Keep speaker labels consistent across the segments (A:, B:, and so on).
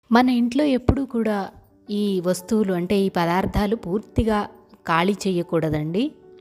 A: మన ఇంట్లో ఎప్పుడూ కూడా ఈ వస్తువులు అంటే ఈ పదార్థాలు పూర్తిగా ఖాళీ చేయకూడదండి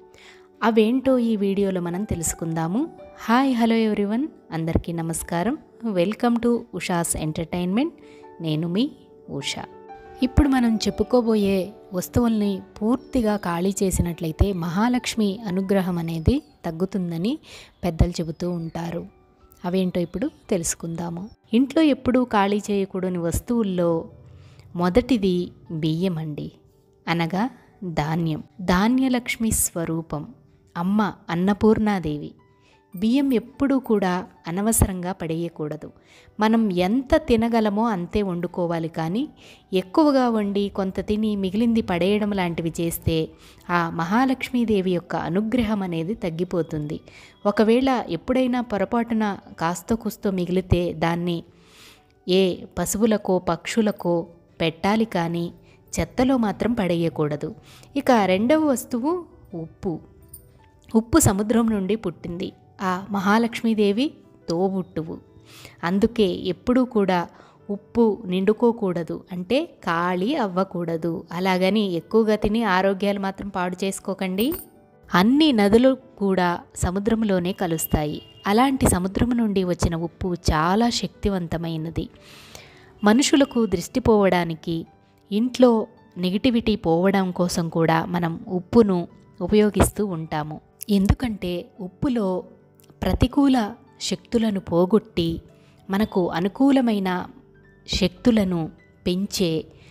A: అవేంటో ఈ వీడియోలో మనం తెలుసుకుందాము హాయ్ హలో ఎవ్రీవన్ అందరికీ నమస్కారం వెల్కమ్ టు ఉషాస్ ఎంటర్టైన్మెంట్ నేను మీ ఉషా ఇప్పుడు మనం చెప్పుకోబోయే వస్తువుల్ని పూర్తిగా ఖాళీ చేసినట్లయితే మహాలక్ష్మి అనుగ్రహం అనేది తగ్గుతుందని పెద్దలు చెబుతూ ఉంటారు అవేంటో ఇప్పుడు తెలుసుకుందాము ఇంట్లో ఎప్పుడూ ఖాళీ చేయకూడని వస్తువుల్లో మొదటిది బియ్యం అండి అనగా ధాన్యం ధాన్యలక్ష్మి స్వరూపం అమ్మ అన్నపూర్ణాదేవి బియ్యం ఎప్పుడూ కూడా అనవసరంగా పడేయకూడదు మనం ఎంత తినగలమో అంతే వండుకోవాలి కానీ ఎక్కువగా వండి కొంత తిని మిగిలింది పడేయడం లాంటివి చేస్తే ఆ మహాలక్ష్మీదేవి యొక్క అనుగ్రహం అనేది తగ్గిపోతుంది ఒకవేళ ఎప్పుడైనా పొరపాటున కాస్తో కుస్తో మిగిలితే దాన్ని ఏ పశువులకో పక్షులకో పెట్టాలి కానీ చెత్తలో మాత్రం పడేయకూడదు ఇక రెండవ వస్తువు ఉప్పు ఉప్పు సముద్రం నుండి పుట్టింది ఆ మహాలక్ష్మీదేవి తోబుట్టువు అందుకే ఎప్పుడూ కూడా ఉప్పు నిండుకోకూడదు అంటే ఖాళీ అవ్వకూడదు అలాగని ఎక్కువగా తిని ఆరోగ్యాలు మాత్రం పాడు చేసుకోకండి అన్ని నదులు కూడా సముద్రంలోనే కలుస్తాయి అలాంటి సముద్రం నుండి వచ్చిన ఉప్పు చాలా శక్తివంతమైనది మనుషులకు దృష్టి పోవడానికి ఇంట్లో నెగిటివిటీ పోవడం కోసం కూడా మనం ఉప్పును ఉపయోగిస్తూ ఉంటాము ఎందుకంటే ఉప్పులో ప్రతికూల శక్తులను పోగొట్టి మనకు అనుకూలమైన శక్తులను పెంచే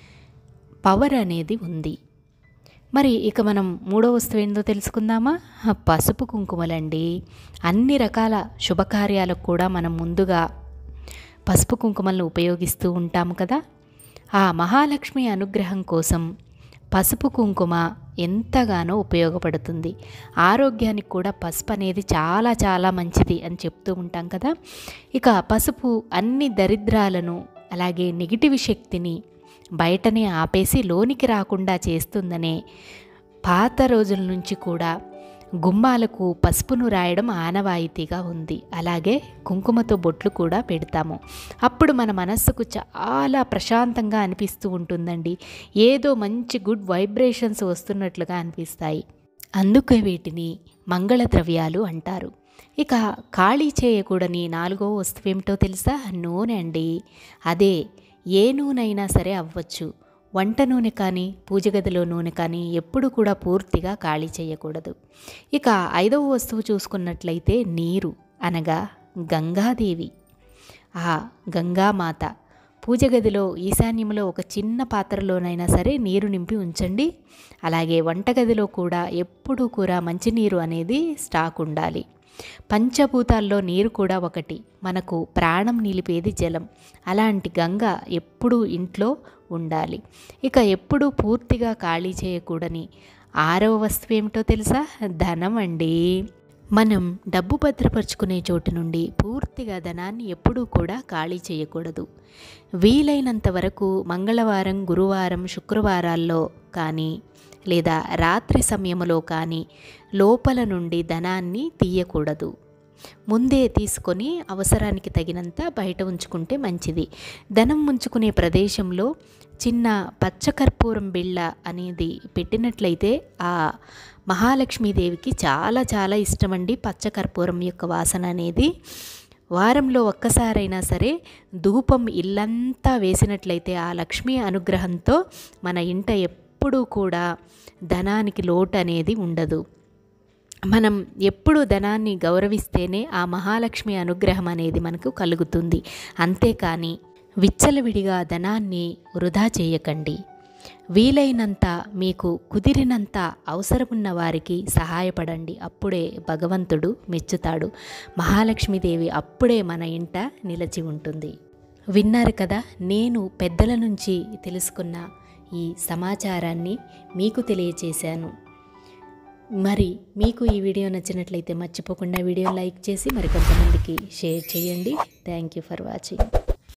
A: పవర్ అనేది ఉంది మరి ఇక మనం మూడో వస్తువు ఏందో తెలుసుకుందామా పసుపు కుంకుమలండి అన్ని రకాల శుభకార్యాలకు కూడా మనం ముందుగా పసుపు కుంకుమలను ఉపయోగిస్తూ ఉంటాము కదా ఆ మహాలక్ష్మి అనుగ్రహం కోసం పసుపు కుంకుమ ఎంతగానో ఉపయోగపడుతుంది ఆరోగ్యానికి కూడా పసుపు అనేది చాలా చాలా మంచిది అని చెప్తూ ఉంటాం కదా ఇక పసుపు అన్ని దరిద్రాలను అలాగే నెగిటివ్ శక్తిని బయటనే ఆపేసి లోనికి రాకుండా చేస్తుందనే పాత రోజుల నుంచి కూడా గుమ్మాలకు పసుపును రాయడం ఆనవాయితీగా ఉంది అలాగే కుంకుమతో బొట్లు కూడా పెడతాము అప్పుడు మన మనస్సుకు చాలా ప్రశాంతంగా అనిపిస్తూ ఉంటుందండి ఏదో మంచి గుడ్ వైబ్రేషన్స్ వస్తున్నట్లుగా అనిపిస్తాయి అందుకే వీటిని మంగళ ద్రవ్యాలు అంటారు ఇక ఖాళీ చేయకూడని నాలుగో వస్తువు ఏమిటో తెలుసా నూనె అండి అదే ఏ నూనె సరే అవ్వచ్చు వంట నూనె కానీ పూజ గదిలో నూనె కానీ ఎప్పుడు కూడా పూర్తిగా ఖాళీ చేయకూడదు ఇక ఐదవ వస్తువు చూసుకున్నట్లయితే నీరు అనగా గంగాదేవి ఆ గంగామాత పూజ గదిలో ఈశాన్యంలో ఒక చిన్న పాత్రలోనైనా సరే నీరు నింపి ఉంచండి అలాగే వంటగదిలో కూడా ఎప్పుడూ కూడా మంచినీరు అనేది స్టాక్ ఉండాలి పంచభూతాల్లో నీరు కూడా ఒకటి మనకు ప్రాణం నిలిపేది జలం అలాంటి గంగ ఎప్పుడూ ఇంట్లో ఉండాలి ఇక ఎప్పుడూ పూర్తిగా ఖాళీ చేయకూడని ఆరవ వస్తువు ఏమిటో తెలుసా ధనం అండి మనం డబ్బు భద్రపరుచుకునే చోటు నుండి పూర్తిగా ధనాన్ని ఎప్పుడూ కూడా ఖాళీ చేయకూడదు వీలైనంత వరకు మంగళవారం గురువారం శుక్రవారాల్లో కానీ లేదా రాత్రి సమయంలో కానీ లోపల నుండి ధనాన్ని తీయకూడదు ముందే తీసుకొని అవసరానికి తగినంత బయట ఉంచుకుంటే మంచిది ధనం ఉంచుకునే ప్రదేశంలో చిన్న పచ్చకర్పూరం బిళ్ళ అనేది పెట్టినట్లయితే ఆ మహాలక్ష్మీదేవికి చాలా చాలా ఇష్టమండి పచ్చకర్పూరం యొక్క వాసన అనేది వారంలో ఒక్కసారైనా సరే ధూపం ఇల్లంతా వేసినట్లయితే ఆ లక్ష్మీ అనుగ్రహంతో మన ఇంట ఎప్పుడూ కూడా ధనానికి లోటు అనేది ఉండదు మనం ఎప్పుడు ధనాన్ని గౌరవిస్తేనే ఆ మహాలక్ష్మి అనుగ్రహం అనేది మనకు కలుగుతుంది అంతేకాని విచ్చలవిడిగా ధనాన్ని వృధా చేయకండి వీలైనంత మీకు కుదిరినంత అవసరమున్న వారికి సహాయపడండి అప్పుడే భగవంతుడు మెచ్చుతాడు మహాలక్ష్మీదేవి అప్పుడే మన ఇంట నిలిచి ఉంటుంది విన్నారు కదా నేను పెద్దల నుంచి తెలుసుకున్న ఈ సమాచారాన్ని మీకు తెలియచేశాను మరి మీకు ఈ వీడియో నచ్చినట్లయితే మర్చిపోకుండా వీడియో లైక్ చేసి మరి కొంతమందికి షేర్ చేయండి థ్యాంక్ యూ ఫర్ వాచింగ్